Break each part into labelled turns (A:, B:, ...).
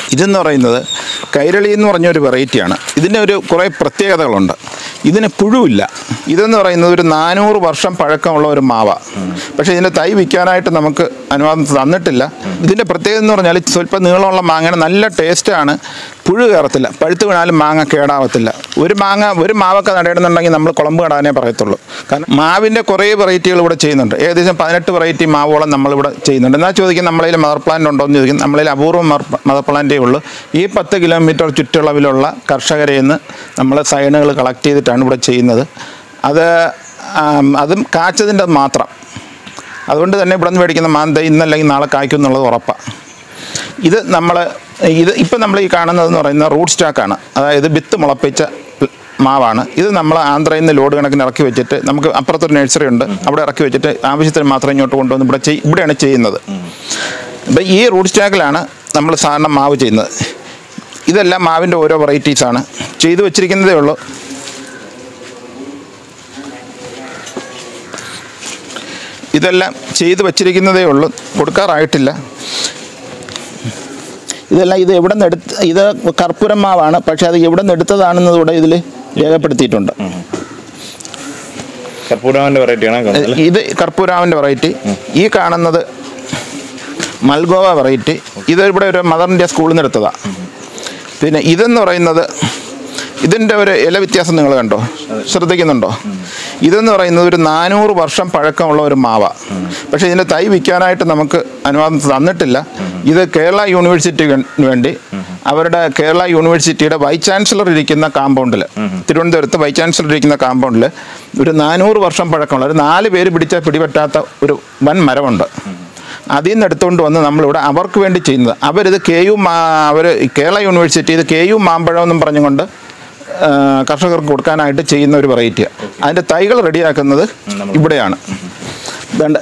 A: ഇതെന്ന് പറയുന്നത് കൈരളി എന്ന് പറഞ്ഞ ഒരു വെറൈറ്റിയാണ് ഇതിന് ഒരു കുറേ പ്രത്യേകതകളുണ്ട് ഇതിന് പുഴുവില്ല ഇതെന്ന് പറയുന്നത് ഒരു നാനൂറ് വർഷം പഴക്കമുള്ള ഒരു മാവ പക്ഷേ ഇതിൻ്റെ തൈ വിൽക്കാനായിട്ട് നമുക്ക് അനുവാദം തന്നിട്ടില്ല ഇതിൻ്റെ പ്രത്യേകത എന്ന് പറഞ്ഞാൽ സ്വല്പം നീളമുള്ള മാങ്ങയാണ് നല്ല ടേസ്റ്റാണ് പുഴു കയറത്തില്ല പഴുത്ത് വീണാലും മാങ്ങ കേടാവത്തില്ല ഒരു മാങ്ങ ഒരു മാവൊക്കെ നടയിടുന്നുണ്ടെങ്കിൽ നമ്മൾ കുളമ്പ് കടാനേ പറയത്തുള്ളൂ കാരണം മാവിൻ്റെ കുറേ വെറൈറ്റികൾ ഇവിടെ ചെയ്യുന്നുണ്ട് ഏകദേശം പതിനെട്ട് വെറൈറ്റി മാവോളം നമ്മളിവിടെ ചെയ്യുന്നുണ്ട് എന്നാൽ ചോദിക്കും നമ്മളതിൽ മദർ പ്ലാന്റ് ഉണ്ടോ എന്ന് ചോദിക്കും നമ്മളതിൽ അപൂർവം മദർ പ്ലാന്റേ ഉള്ളൂ ഈ പത്ത് കിലോമീറ്റർ ചുറ്റളവിലുള്ള കർഷകരിൽ നിന്ന് നമ്മൾ സൈനുകൾ കളക്ട് ചെയ്തിട്ടാണ് ഇവിടെ ചെയ്യുന്നത് അത് ആം, അതും കാച്ചതിൻ്റെ മാത്രം അതുകൊണ്ട് തന്നെ ഇവിടെ നിന്ന് മേടിക്കുന്ന മാന്ത ഇന്നല്ലെങ്കിൽ നാളെ കായ്ക്കും എന്നുള്ളത് ഉറപ്പാണ് ഇത് നമ്മൾ ഇത് ഇപ്പം നമ്മൾ ഈ കാണുന്നതെന്ന് പറയുന്നത് റൂട്ട് സ്റ്റാക്കാണ് അതായത് വിത്ത് മുളപ്പിച്ച മാവാണ് ഇത് നമ്മൾ ആന്ധ്രയിൽ നിന്ന് ലോഡ് കണക്കിന് ഇറക്കി വെച്ചിട്ട് നമുക്ക് അപ്പുറത്തൊരു നഴ്സറി ഉണ്ട് അവിടെ ഇറക്കി വെച്ചിട്ട് ആവശ്യത്തിന് മാത്രം ഇങ്ങോട്ട് കൊണ്ടുവന്ന് ഇവിടെ ചെയ് ഇവിടെയാണ് ചെയ്യുന്നത് അപ്പം ഈ റൂട്ട് സ്റ്റാക്കിലാണ് നമ്മൾ സാധാരണ മാവ് ചെയ്യുന്നത് ഇതെല്ലാം മാവിൻ്റെ ഓരോ വെറൈറ്റീസാണ് ചെയ്തു വെച്ചിരിക്കുന്നതേ ഉള്ളൂ ഇതെല്ലാം ചെയ്തു വച്ചിരിക്കുന്നതേ ഉള്ളൂ കൊടുക്കാറായിട്ടില്ല ഇതെല്ലാം ഇത് എവിടെ നിന്ന് എടുത്ത് ഇത് കർപ്പൂരം മാവാണ് പക്ഷെ അത് എവിടെ നിന്ന് എടുത്തതാണെന്നത് ഇവിടെ ഇതിൽ രേഖപ്പെടുത്തിയിട്ടുണ്ട്
B: കർപ്പൂരാവിന്റെ വെറൈറ്റിയാണ് കാണുന്നത് അല്ലേ?
A: ഇത് കർപ്പൂരാവിൻ്റെ വെറൈറ്റി ഈ കാണുന്നത് മൽഗോവ വെറൈറ്റി ഇത് ഇവിടെ ഒരു മദർ ഇന്ത്യ സ്കൂളിൽ നിന്ന് എടുത്തതാണ് പിന്നെ ഇതെന്ന് പറയുന്നത് ഇതിൻ്റെ ഒരു ഇല വ്യത്യാസം നിങ്ങൾ കണ്ടോ ശ്രദ്ധിക്കുന്നുണ്ടോ ഇതെന്ന് പറയുന്നത് ഒരു നാനൂറ് വർഷം പഴക്കമുള്ള ഒരു മാവ പക്ഷേ ഇതിൻ്റെ തൈ വിൽക്കാനായിട്ട് നമുക്ക് അനുവാദം തന്നിട്ടില്ല ഇത് കേരള യൂണിവേഴ്സിറ്റി വേണ്ടി അവരുടെ കേരള യൂണിവേഴ്സിറ്റിയുടെ വൈസ് ചാൻസലർ ഇരിക്കുന്ന കാമ്പൗണ്ടിൽ തിരുവനന്തപുരത്ത് വൈസ് ചാൻസലർ ഇരിക്കുന്ന കാമ്പൗണ്ടിൽ ഒരു നാനൂറ് വർഷം പഴക്കമുള്ള ഒരു നാല് പേര് പിടിച്ചാൽ പിടിപറ്റാത്ത ഒരു വൻ മരമുണ്ട് അതിൽ നിന്ന് എടുത്തുകൊണ്ട് വന്ന് നമ്മളിവിടെ അവർക്ക് വേണ്ടി ചെയ്യുന്നത് അവരിത് കെ യു മാ അവർ കേരള യൂണിവേഴ്സിറ്റി ഇത് കെ യു മാമ്പഴം എന്നും പറഞ്ഞുകൊണ്ട് ആ, കർഷകർക്ക് കൊടുക്കാനായിട്ട് ചെയ്യുന്ന ഒരു വെറൈറ്റിയാണ് അതിൻ്റെ തൈകൾ റെഡിയാക്കുന്നത് ഇവിടെയാണ് വേണ്ട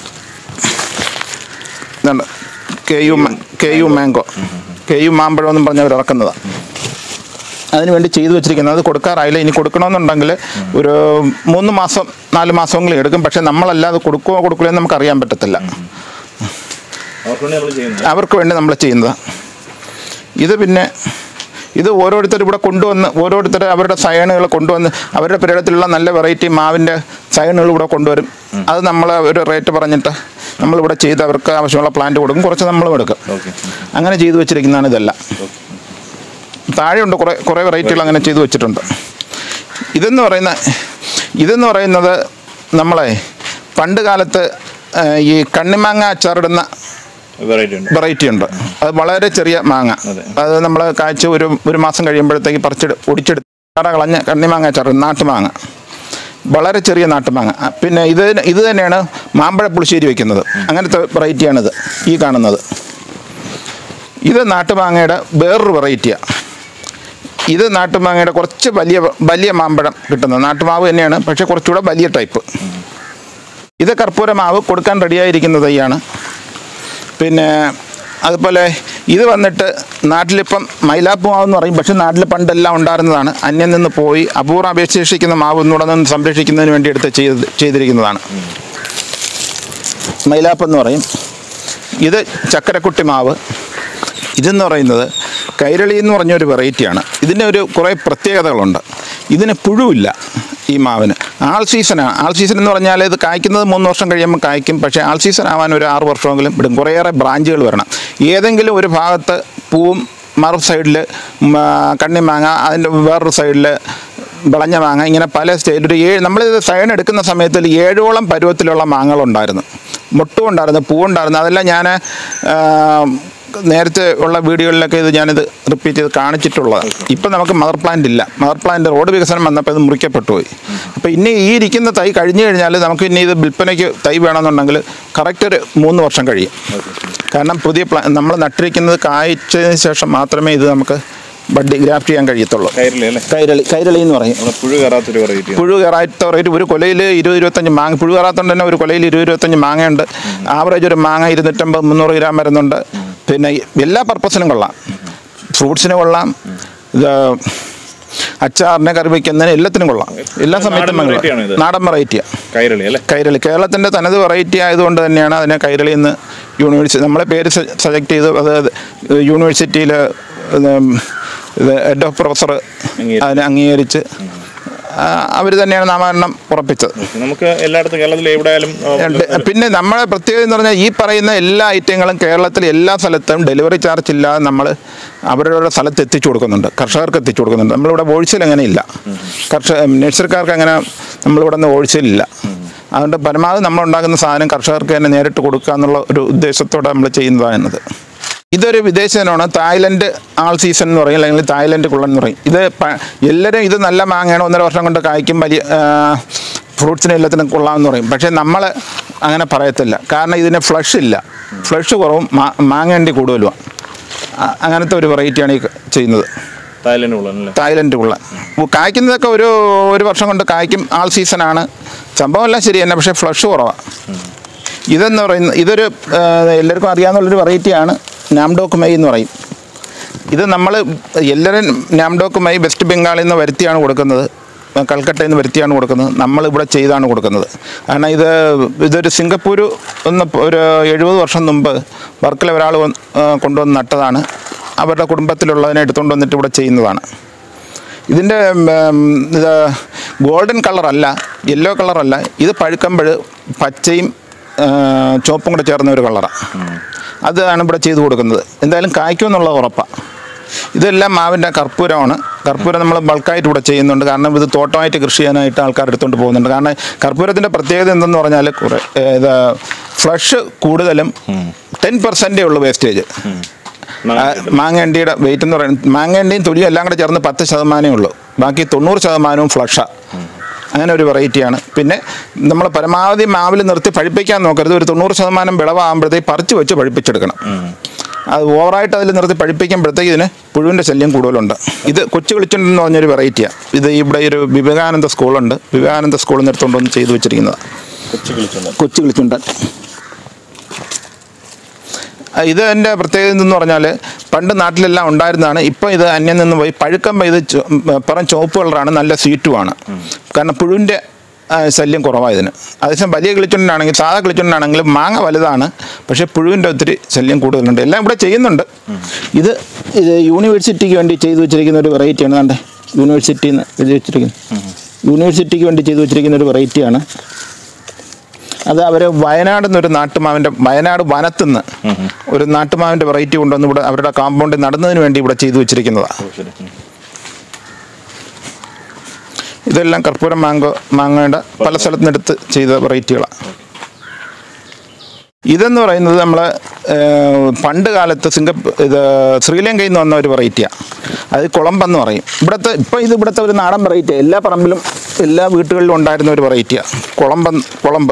A: വേണ്ട K U K U mango K U മാമ്പഴം എന്നും പറഞ്ഞ് അവർ ഇറക്കുന്നതാണ് അതിന് വേണ്ടി ചെയ്തു വെച്ചിരിക്കുന്നത് അത് കൊടുക്കാറായില്ല ഇനി കൊടുക്കണമെന്നുണ്ടെങ്കിൽ ഒരു മൂന്ന് മാസം നാല് മാസമെങ്കിലും എടുക്കും പക്ഷേ നമ്മളല്ലാതെ കൊടുക്കുമോ കൊടുക്കില്ല എന്ന് നമുക്ക് അറിയാൻ പറ്റത്തില്ല
B: അവർക്ക് വേണ്ടി നമ്മൾ ചെയ്യുന്നത്
A: അവർക്ക് വേണ്ടി നമ്മൾ ചെയ്യുന്നത് ഇത് പിന്നെ ഇത് ഓരോരുത്തർ ഇവിടെ കൊണ്ടുവന്ന് ഓരോരുത്തർ അവരുടെ സയണുകൾ കൊണ്ടുവന്ന് അവരുടെ പുരയിടത്തിലുള്ള നല്ല വെറൈറ്റി മാവിൻ്റെ സയണുകൾ ഇവിടെ കൊണ്ടുവരും അത് നമ്മൾ ഒരു റേറ്റ് പറഞ്ഞിട്ട് നമ്മളിവിടെ ചെയ്ത് അവർക്ക് ആവശ്യമുള്ള പ്ലാന്റ് കൊടുക്കും കുറച്ച് നമ്മളും എടുക്കും
B: ഓക്കെ
A: അങ്ങനെ ചെയ്തു വെച്ചിരിക്കുന്നതാണ് ഇതെല്ലാം താഴെയുണ്ട് കുറേ കുറേ വെറൈറ്റികൾ അങ്ങനെ ചെയ്തു വെച്ചിട്ടുണ്ട് ഇതെന്ന് പറയുന്ന ഇതെന്ന് പറയുന്നത് നമ്മളെ പണ്ട് കാലത്ത് ആ, ഈ കണ്ണിമാങ്ങ അച്ചാറിടുന്ന
B: വെറൈറ്റി ഉണ്ട്
A: വെറൈറ്റി ഉണ്ട് അത് വളരെ ചെറിയ മാങ്ങ
B: അതെ.
A: അത് നമ്മൾ കാഴ്ച ഒരു ഒരു മാസം കഴിയുമ്പോഴത്തേക്ക് പറിച്ചെടു ഒടിച്ചെടുത്ത് കട കളഞ്ഞ കണ്ണിമാങ്ങ അച്ചാർ നാട്ടുമാങ്ങ വളരെ ചെറിയ നാട്ടുമാങ്ങ ആ, പിന്നെ ഇത് ഇത് തന്നെയാണ് മാമ്പഴ പുളിശ്ശേരി വെക്കുന്നത് അങ്ങനത്തെ വെറൈറ്റിയാണിത് ഈ കാണുന്നത് ഇത് നാട്ടുമാങ്ങയുടെ വേറൊരു വെറൈറ്റിയാണ് ഇത് നാട്ടുമാങ്ങയുടെ കുറച്ച് വലിയ വലിയ മാമ്പഴം കിട്ടുന്നത് നാട്ടുമാവ് തന്നെയാണ് പക്ഷേ കുറച്ചുകൂടെ വലിയ ടൈപ്പ് ഇത് കർപ്പൂര മാവ് കൊടുക്കാൻ റെഡിയായിരിക്കുന്ന തൈയാണ് പിന്നെ അതുപോലെ ഇത് വന്നിട്ട് നാട്ടിലിപ്പം മൈലാപ്പ് മാവ് എന്ന് പറയും പക്ഷെ നാട്ടിൽ പണ്ടെല്ലാം ഉണ്ടായിരുന്നതാണ് അന്യം നിന്ന് പോയി അപൂർവ അപേക്ഷിക്കുന്ന മാവ് ഒന്നുകൂടെ നിന്ന് സംരക്ഷിക്കുന്നതിന് വേണ്ടി എടുത്ത് ചെയ്ത് ചെയ്തിരിക്കുന്നതാണ് മൈലാപ്പ് എന്ന് പറയും ഇത് ചക്കരക്കുട്ടി മാവ് ഇതെന്ന് പറയുന്നത് കൈരളി എന്ന് പറഞ്ഞൊരു വെറൈറ്റിയാണ് ഇതിന് ഒരു കുറേ പ്രത്യേകതകളുണ്ട് ഇതിന് പുഴുവില്ല ഈ മാവിന് ആൾ സീസണാണ് ആൾ സീസൺ എന്ന് പറഞ്ഞാൽ ഇത് കായ്ക്കുന്നത് മൂന്ന് വർഷം കഴിയുമ്പോൾ കായ്ക്കും പക്ഷേ ആൾ സീസൺ ആവാൻ ഒരു ആറ് വർഷമെങ്കിലും വിടും കുറേയേറെ ബ്രാഞ്ചുകൾ വരണം ഏതെങ്കിലും ഒരു ഭാഗത്ത് പൂവും മറു സൈഡിൽ കണ്ണിമാങ്ങ അതിൻ്റെ വേറൊരു സൈഡിൽ വിളഞ്ഞ മാങ്ങ ഇങ്ങനെ പല സ്റ്റേജിൽ ഒരു ഏഴ് നമ്മളിത് സൈഡ് എടുക്കുന്ന സമയത്തിൽ ഏഴോളം പരുവത്തിലുള്ള മാങ്ങകളുണ്ടായിരുന്നു മുട്ടുണ്ടായിരുന്നു പൂവുണ്ടായിരുന്നു അതെല്ലാം ഞാൻ നേരത്തെ ഉള്ള വീഡിയോകളിലൊക്കെ ഇത് ഞാനിത് റിപ്പീറ്റ് ചെയ്ത് കാണിച്ചിട്ടുള്ളതാണ് ഇപ്പം നമുക്ക് മദർ പ്ലാന്റ് ഇല്ല മദർ പ്ലാന്റ് റോഡ് വികസനം വന്നപ്പോൾ ഇത് മുറിക്കപ്പെട്ടു പോയി അപ്പോൾ ഇനി ഈ ഇരിക്കുന്ന തൈ കഴിഞ്ഞു കഴിഞ്ഞാൽ നമുക്ക് ഇനി ഇത് വിൽപ്പനയ്ക്ക് തൈ വേണമെന്നുണ്ടെങ്കിൽ കറക്റ്റ് ഒരു മൂന്ന് വർഷം കഴിയും കാരണം പുതിയ പ്ലാ നമ്മൾ നട്ടിരിക്കുന്നത് കായ്ച്ചതിന് ശേഷം മാത്രമേ ഇത് നമുക്ക് ബഡ് ഗ്രാഫ്റ്റ് ചെയ്യാൻ കഴിയത്തുള്ളൂ
B: കയറില്ല അല്ലേ
A: കൈരളി കൈരളി എന്ന് പറയും
B: നമ്മളെ പുഴു കയറാത്തൊരു വെറൈറ്റി
A: പുഴു കയറാത്ത റേറ്റ് ഒരു കൊലയിൽ ഇരുപത് ഇരുപത്തഞ്ച് മാങ്ങ പുഴു കയറാത്തതുകൊണ്ട് തന്നെ ഒരു കൊലയിൽ ഇരുപത് ഇരുപത്തഞ്ച് മാങ്ങയുണ്ട് ആവറേജ് ഒരു മാങ്ങ ഇരുന്നൂറ്റമ്പത് മുന്നൂറ് ഗ്രാം വരുന്നുണ്ട് പിന്നെ എല്ലാ പർപ്പസിനും കൊള്ളാം ഫ്രൂട്ട്സിന് കൊള്ളാം ഇത് അച്ചാറിന് കറി വയ്ക്കുന്നതിന് എല്ലാത്തിനും കൊള്ളാം എല്ലാ
B: നാടൻ
A: സമയത്തും
B: variety
A: മംഗളം.
B: ആണോ ഇത്?
A: നാടൻ വെറൈറ്റിയാണ്
B: കൈരളി അല്ലേ
A: കൈരളി കേരളത്തിൻ്റെ തനത് വെറൈറ്റി ആയതുകൊണ്ട് തന്നെയാണ് അതിനെ കൈരളി എന്ന് യൂണിവേഴ്സിറ്റി നമ്മളെ പേര് സെലക്ട് ചെയ്ത് അത് യൂണിവേഴ്സിറ്റിയിൽ ഇത് ഹെഡ് ഓഫ് പ്രൊഫസർ
B: അംഗീകരിച്ചു.
A: അതിനെ അംഗീകരിച്ച് അവർ തന്നെയാണ് നാമകരണം ഉറപ്പിച്ചത്
B: നമുക്ക് എല്ലായിടത്തും കേരളത്തിൽ എവിടെ ആയാലും ആ,
A: ഉണ്ട്. പിന്നെ നമ്മളെ പ്രത്യേകത എന്ന് പറഞ്ഞാൽ ഈ പറയുന്ന എല്ലാ ഐറ്റങ്ങളും കേരളത്തിൽ എല്ലാ സ്ഥലത്തും ഡെലിവറി ചാർജ് ഇല്ലാതെ നമ്മൾ അവരുടെ സ്ഥലത്ത് എത്തിച്ചു കൊടുക്കുന്നുണ്ട് കർഷകർക്ക് എത്തിച്ചു കൊടുക്കുന്നുണ്ട് നമ്മളിവിടെ ഹോൾസെയിൽ അങ്ങനെ ഇല്ല കർഷക നഴ്സറിക്കാർക്ക് അങ്ങനെ നമ്മളിവിടെ നിന്ന് ഹോൾസെയിൽ ഇല്ല അതുകൊണ്ട് പരമാവധി നമ്മൾ ഉണ്ടാക്കുന്ന സാധനം കർഷകർക്ക് തന്നെ നേരിട്ട് കൊടുക്കുക എന്നുള്ള ഒരു ഉദ്ദേശത്തോടെ നമ്മൾ ചെയ്യുന്നതാണെന്നത് ഇതൊരു വിദേശനാണ് തായ്ലൻഡ് ആൾ സീസൺ എന്ന് പറയും അല്ലെങ്കിൽ തായ്ലൻഡ് കുള്ളൻ എന്ന് പറയും ഇത് പ- എല്ലാവരും ഇത് നല്ല മാങ്ങയാണ് ഒന്നര വർഷം കൊണ്ട് കായ്ക്കും വലിയ ഫ്രൂട്ട്സിന് എല്ലാത്തിനും കൊള്ളാമെന്ന് പറയും പക്ഷേ നമ്മൾ അങ്ങനെ പറയത്തില്ല കാരണം ഇതിന് ഫ്ലഷ് ഇല്ല ഫ്ലഷ് കുറവും മാ- മാങ്ങേണ്ടി കൂടുതലുമാണ് അ- അങ്ങനത്തെ ഒരു വെറൈറ്റിയാണ് ഈ ചെയ്യുന്നത്
B: തായ്ലൻഡ് ഉള്ള അല്ലേ
A: തായ്ലൻഡ് കുള്ളൻ കായ്ക്കുന്നതൊക്കെ ഒരു ഒരു വർഷം കൊണ്ട് കായ്ക്കും ആൾ സീസണാണ് സംഭവം എല്ലാം ശരി തന്നെ പക്ഷേ ഫ്ലഷ് കുറവാണ് ഇതെന്ന് പറയുന്ന ഇതൊരു ആ, എല്ലാവർക്കും അറിയാവുന്നുള്ളൊരു വെറൈറ്റിയാണ് നാംഡോക്ക് മൈ എന്ന് പറയും ഇത് നമ്മൾ എല്ലാവരും നാംഡോക്ക് മൈ വെസ്റ്റ് ബംഗാളിൽ നിന്ന് വരുത്തിയാണ് കൊടുക്കുന്നത് കൽക്കട്ടയിൽ നിന്ന് വരുത്തിയാണ് കൊടുക്കുന്നത് നമ്മളിവിടെ ചെയ്താണ് കൊടുക്കുന്നത് കാരണം ഇത് ഇതൊരു സിംഗപ്പൂർ ഒന്ന് ഒരു എഴുപത് വർഷം മുമ്പ് വർക്കിലെ ഒരാൾ വന്ന്, ആ, കൊണ്ടുവന്ന് നട്ടതാണ് അവരുടെ കുടുംബത്തിലുള്ളതിനെ എടുത്തുകൊണ്ട് വന്നിട്ട് ഇവിടെ ചെയ്യുന്നതാണ് ഇതിൻ്റെ ഉം, ഇത് ഗോൾഡൻ കളറല്ല യെല്ലോ കളറല്ല ഇത് പഴുക്കുമ്പോൾ പച്ചയും ആ, ചുവപ്പും കൂടെ ചേർന്ന ഒരു കളറാണ് അതാണ് ഇവിടെ ചെയ്തു കൊടുക്കുന്നത് എന്തായാലും കായ്ക്കുമെന്നുള്ള ഉറപ്പാണ് ഇതെല്ലാം മാവിൻ്റെ കർപ്പൂരമാണ് കർപ്പൂരം നമ്മൾ ബൾക്കായിട്ട് ഇവിടെ ചെയ്യുന്നുണ്ട് കാരണം ഇത് തോട്ടമായിട്ട് കൃഷി ചെയ്യാനായിട്ട് ആൾക്കാർ എടുത്തുകൊണ്ട് പോകുന്നുണ്ട് കാരണം കർപ്പൂരത്തിൻ്റെ പ്രത്യേകത എന്തെന്ന് പറഞ്ഞാൽ കുറേ ഏ, ഇത് ഫ്ലഷ് കൂടുതലും ടെൻ പെർസെൻറ്റേ ഉള്ളൂ വേസ്റ്റേജ് ആ, മാങ്ങേണ്ടിയുടെ വെയിറ്റ് എന്ന് പറയുന്നത് മാങ്ങേണ്ടിയും തൊലിയും എല്ലാം കൂടെ ചേർന്ന് പത്ത് ശതമാനമേ ഉള്ളൂ ബാക്കി തൊണ്ണൂറ് ശതമാനവും ഫ്ലഷാണ് അങ്ങനെ ഒരു വെറൈറ്റിയാണ് പിന്നെ നമ്മൾ പരമാവധി മാവിൽ നിർത്തി പഴിപ്പിക്കാൻ നോക്കരുത് ഒരു തൊണ്ണൂറ് ശതമാനം വിളവാകുമ്പോഴത്തേക്ക് പറിച്ച് വെച്ച് പഴിപ്പിച്ചെടുക്കണം അത് ഓവറായിട്ട് അതിൽ നിർത്തി പഴിപ്പിക്കുമ്പോഴത്തേക്ക് ഇതിന് പുഴുവിൻ്റെ ശല്യം കൂടുതലുണ്ട് ഇത് കൊച്ചു കിളിച്ചുണ്ട് എന്ന് പറഞ്ഞൊരു വെറൈറ്റിയാണ് ഇത് ഇവിടെ ഒരു വിവേകാനന്ദ സ്കൂളുണ്ട് വിവേകാനന്ദ സ്കൂളിൽ നിന്ന് എടുത്തുകൊണ്ട് വന്ന് ചെയ്തു വെച്ചിരിക്കുന്നതാണ്
B: കൊച്ചു കിളിച്ചുണ്ട്
A: കൊച്ചു കിളിച്ചുണ്ടൻ ആ, ഇത് എൻ്റെ പ്രത്യേകത എന്തെന്ന് പറഞ്ഞാൽ പണ്ട് നാട്ടിലെല്ലാം ഉണ്ടായിരുന്നതാണ് ഇപ്പോൾ ഇത് അന്യം നിന്ന് പോയി പഴുക്കുമ്പോൾ ഇത് ചു- ഉം, പുറം ചുവപ്പ് കളറാണ് നല്ല സ്വീറ്റുമാണ് കാരണം പുഴുവിൻ്റെ ആ, ശല്യം കുറവാണ് ഇതിന് അതേസമയം വലിയ കിളിച്ചുണ്ടനാണെങ്കിൽ സാധാ കിളിച്ചുണ്ടനാണെങ്കിലും മാങ്ങ വലുതാണ് പക്ഷേ പുഴുവിൻ്റെ ഒത്തിരി ശല്യം കൂടുതലുണ്ട് എല്ലാം ഇവിടെ ചെയ്യുന്നുണ്ട് ഇത് ഇത് യൂണിവേഴ്സിറ്റിക്ക് വേണ്ടി ചെയ്തു വെച്ചിരിക്കുന്ന ഒരു വെറൈറ്റിയാണ് കണ്ടേ യൂണിവേഴ്സിറ്റിയിൽ നിന്ന് എഴുതി വെച്ചിരിക്കുന്നത് യൂണിവേഴ്സിറ്റിക്ക് വേണ്ടി ചെയ്തു വെച്ചിരിക്കുന്ന ഒരു വെറൈറ്റിയാണ് അത് അവർ വയനാട് നിന്നൊരു നാട്ടുമാവിൻ്റെ വയനാട് വനത്തുനിന്ന് ഒരു നാട്ടുമാവിൻ്റെ വെറൈറ്റി കൊണ്ടുവന്ന് ഇവിടെ അവരുടെ കാമ്പൗണ്ടിൽ നടുന്നതിന് വേണ്ടി ഇവിടെ ചെയ്തു വെച്ചിരിക്കുന്നതാണ്
B: ഓ, ശരി ഉം.
A: ഇതെല്ലാം കർപ്പൂരം മാങ്കോ മാങ്ങയുടെ പല സ്ഥലത്തു നിന്നെടുത്ത് ചെയ്ത വെറൈറ്റികളാണ് ഇതെന്ന് പറയുന്നത് നമ്മൾ പണ്ട് കാലത്ത് സിംഗപ്പൂർ ഇത് ശ്രീലങ്കയിൽ നിന്ന് വന്ന ഒരു വെറൈറ്റിയാണ് അത് കുളമ്പെന്ന് പറയും ഇവിടുത്തെ ഇപ്പോൾ ഇത് ഇവിടുത്തെ ഒരു നാടൻ വെറൈറ്റി എല്ലാ പറമ്പിലും എല്ലാ വീട്ടുകളിലും ഉണ്ടായിരുന്ന ഒരു വെറൈറ്റിയാണ് കുളമ്പൻ കുളമ്പ്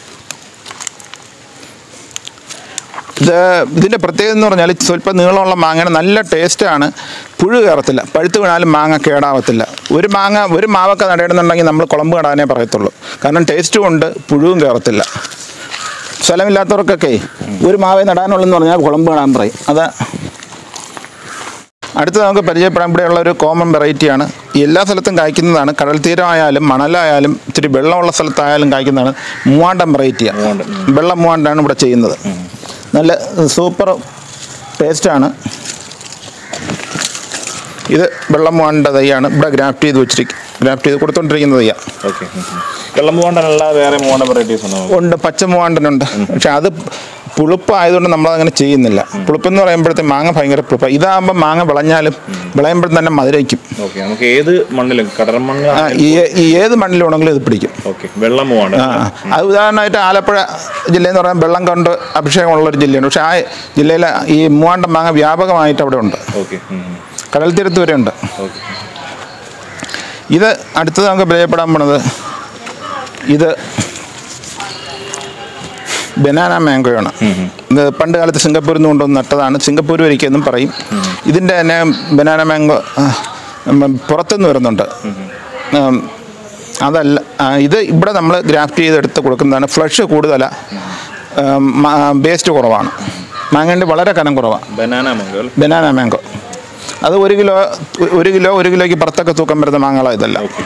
A: ഇത് ഇതിൻ്റെ പ്രത്യേകത എന്ന് പറഞ്ഞാൽ സ്വല്പം നീളമുള്ള മാങ്ങയാണ് നല്ല ടേസ്റ്റാണ് പുഴു കയറത്തില്ല പഴുത്ത് വീണാലും മാങ്ങ കേടാവത്തില്ല ഒരു മാങ്ങ ഒരു മാവൊക്കെ നടയിടുന്നുണ്ടെങ്കിൽ നമ്മൾ കുളമ്പ് കടാനേ പറയത്തുള്ളൂ കാരണം ടേസ്റ്റും ഉണ്ട് പുഴുവും കയറത്തില്ല സ്ഥലമില്ലാത്തവർക്കൊക്കെ ഒരു മാവേ നടാനുള്ളെന്ന് പറഞ്ഞാൽ കുളമ്പ് നടാൻ പറയും അതാ അടുത്ത് നമുക്ക് പരിചയപ്പെടാൻ ഇവിടെയുള്ള ഒരു കോമൺ വെറൈറ്റിയാണ് എല്ലാ സ്ഥലത്തും കായ്ക്കുന്നതാണ് കടൽ തീരമായാലും മണലായാലും ഇത്തിരി വെള്ളമുള്ള സ്ഥലത്തായാലും കായ്ക്കുന്നതാണ് മൂവാണ്ടൻ വെറൈറ്റിയാണ്
B: മൂവാണ്ടൻ,
A: വെള്ളം മൂവാണ്ടാണ് ഇവിടെ ചെയ്യുന്നത് നല്ല സൂപ്പർ ടേസ്റ്റാണ് ഇത് വെള്ളം മൂവാണ്ട തൈയാണ് ഇവിടെ ഗ്രാഫ്റ്റ് ചെയ്ത് വെച്ചിരിക്കും ഗ്രാഫ്റ്റ് ചെയ്ത് കൊടുത്തോണ്ടിരിക്കുന്ന തയ്യാണ്
B: ഓക്കെ വെള്ളം മൂവാണ്ടനല്ലാതെ വേറെ മൂവാണ്ട വെറൈറ്റീസ് ഉണ്ടോ
A: ഉണ്ട് പച്ച മൂവാണ്ടനുണ്ട് പക്ഷെ അത് പുളിപ്പായതുകൊണ്ട് നമ്മളതങ്ങനെ ചെയ്യുന്നില്ല പുളിപ്പെന്ന് പറയുമ്പോഴത്തേക്ക് മാങ്ങ ഭയങ്കര പുളിപ്പാണ് ഇതാകുമ്പോൾ മാങ്ങ വിളഞ്ഞാലും വിളയുമ്പോൾ തന്നെ മധുരയ്ക്കും
B: ഓക്കെ നമുക്ക് ഏത് മണ്ണിലും കടൽ മണ്ണ്
A: ആ, ഈ ഈ ഏത് മണ്ണിലാണെങ്കിലും ഇത് പിടിക്കും
B: ഓക്കെ വെള്ളം മൂവാണ്ട
A: ആ അത് ഉദാഹരണമായിട്ട് ആലപ്പുഴ ജില്ലയെന്ന് പറയുമ്പോൾ വെള്ളം കൊണ്ട് അഭിഷേകമുള്ള ഒരു ജില്ലയാണ് പക്ഷേ ആ ജില്ലയിലെ ഈ മൂവാണ്ടൻ മാങ്ങ വ്യാപകമായിട്ട് അവിടെ ഉണ്ട്
B: ഓക്കെ
A: കടൽ തീരത്ത് വരെ ഉണ്ട്
B: ഓക്കെ
A: ഇത് അടുത്തത് നമുക്ക് പരിചയപ്പെടാൻ പോണത് ഇത് ബനാന മാംഗോയാണ് ഇത് പണ്ട് കാലത്ത് സിംഗപ്പൂരിൽ നിന്ന് കൊണ്ടുവന്ന് നട്ടതാണ് സിംഗപ്പൂർ വരിക്കെന്നും പറയും ഇതിൻ്റെ തന്നെ ബനാന മാംഗോ ആ, ഉം, പുറത്തുനിന്ന് വരുന്നുണ്ട് ഉം, അതല്ല ആ, ഇത് ഇവിടെ നമ്മൾ ഗ്രാഫ്റ്റ് ചെയ്തെടുത്ത് കൊടുക്കുന്നതാണ് ഫ്ലഷ് കൂടുതലാണ് വേസ്റ്റ് കുറവാണ് മാങ്ങേൻ്റെ വളരെ കനം കുറവാണ്
B: ബനാന മംഗോ അല്ലേ
A: ബനാന മാംഗോ അത് ഒരു കിലോ ഒരു കിലോ ഒരു കിലോയ്ക്ക് പുറത്തൊക്കെ തൂക്കം വരുന്ന മാങ്ങകളാണ് ഇതെല്ലാം
B: ഓക്കെ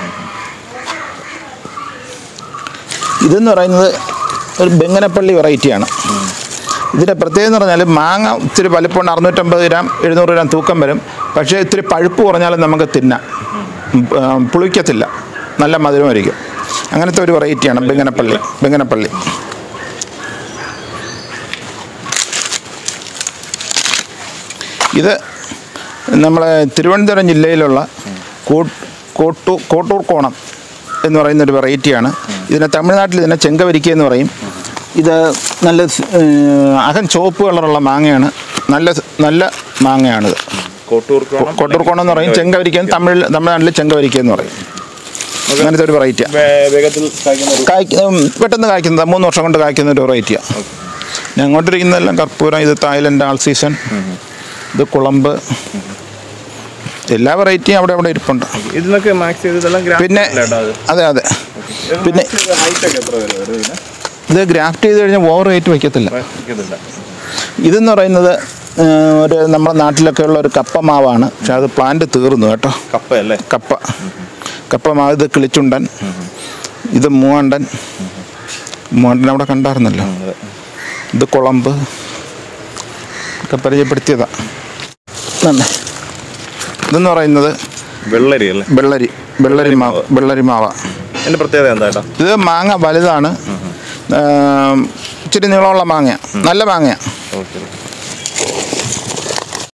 A: ഇതെന്ന് പറയുന്നത് ഒരു ബെങ്ങനപ്പള്ളി വെറൈറ്റിയാണ് ഇതിൻ്റെ പ്രത്യേകത എന്ന് പറഞ്ഞാൽ മാങ്ങ ഇത്തിരി വലിപ്പമുണ്ട് അറുന്നൂറ്റമ്പത് ഗ്രാം എഴുന്നൂറ് ഗ്രാം തൂക്കം വരും പക്ഷേ ഇത്തിരി പഴുപ്പ് കുറഞ്ഞാലും നമുക്ക് തിന്നാം ഉം, ആ, പുളിക്കത്തില്ല നല്ല മധുരമായിരിക്കും അങ്ങനത്തെ ഒരു വെറൈറ്റിയാണ് ബെങ്ങനപ്പള്ളി ബെങ്ങനപ്പള്ളി ഇത് നമ്മളെ തിരുവനന്തപുരം ജില്ലയിലുള്ള കോ- കോട്ടൂർ കോട്ടൂർ കോണം എന്ന് പറയുന്ന ഒരു വെറൈറ്റിയാണ് ഇതിനെ തമിഴ്നാട്ടിൽ ഇതിനെ ചെങ്കവരിക്ക എന്ന് പറയും ഇത് നല്ല സ്- ഏഹ് അകം ചുവപ്പ് കളറുള്ള മാങ്ങയാണ് നല്ല സ്- നല്ല മാങ്ങയാണിത്
B: കോട്ടൂർ കോണം
A: കോട്ടൂർ കോണം എന്ന് പറയും ചെങ്കവരിക്ക എന്ന് തമിഴിൽ തമിഴ്നാട്ടിൽ ചെങ്കവരിക്ക എന്ന് പറയും അങ്ങനത്തെ ഒരു വെറൈറ്റിയാണ്
B: വേ- വേഗത്തിൽ കായ്ക്കുന്ന ഒരു
A: കായ്ക്ക ഉം, പെട്ടെന്ന് കായ്ക്കുന്നത് മൂന്ന് വർഷം കൊണ്ട് കായ്ക്കുന്ന ഒരു വെറൈറ്റിയാണ് ഞാൻ അങ്ങോട്ടിരിക്കുന്നതെല്ലാം കർപ്പൂരം ഇത് തായ്ലൻഡ് ആൾ സീസൺ ഇത് കുളമ്പ് എല്ലാ വെറൈറ്റിയും അവിടെ അവിടെ ഇരിപ്പുണ്ട്
B: ഇതിനൊക്കെ മാക്സ് ചെയ്തതെല്ലാം ഗ്രാം
A: പിന്നെ അതെ അതെ പിന്നെ
B: ഹൈറ്റ് ഒക്കെ എത്ര വരും ഒരു ഇതിന്
A: ഇത് ഗ്രാഫ്റ്റ് ചെയ്ത് കഴിഞ്ഞാൽ ഓവർ റേറ്റ് വയ്ക്കത്തില്ല
B: വയ്ക്കുന്നില്ല
A: ഇതെന്ന് പറയുന്നത് ആ, ഒരു നമ്മുടെ നാട്ടിലൊക്കെ ഉള്ള ഒരു കപ്പ മാവാണ് പക്ഷെ അത് പ്ലാന്റ് തീർന്നു കേട്ടോ
B: കപ്പയല്ലേ
A: കപ്പ കപ്പ മാവ് ഇത് കിളിച്ചുണ്ടൻ ഇത് മൂവണ്ടൻ മൂവണ്ടൻ അവിടെ കണ്ടായിരുന്നല്ലോ
B: അതെ.
A: ഇത് കുളമ്പ് ഒക്കെ പരിചയപ്പെടുത്തിയതാ നന്നെ ഇതെന്ന് പറയുന്നത്
B: വെള്ളരി അല്ലേ
A: വെള്ളരി വെള്ളരി മാവ് വെള്ളരി മാവ
B: എന്റെ പ്രത്യേകത എന്താ ഏട്ടാ
A: ഇത് മാങ്ങ വലുതാണ് ആ, ഇച്ചിരി നീളമുള്ള മാങ്ങ നല്ല മാങ്ങ
B: ഓക്കെ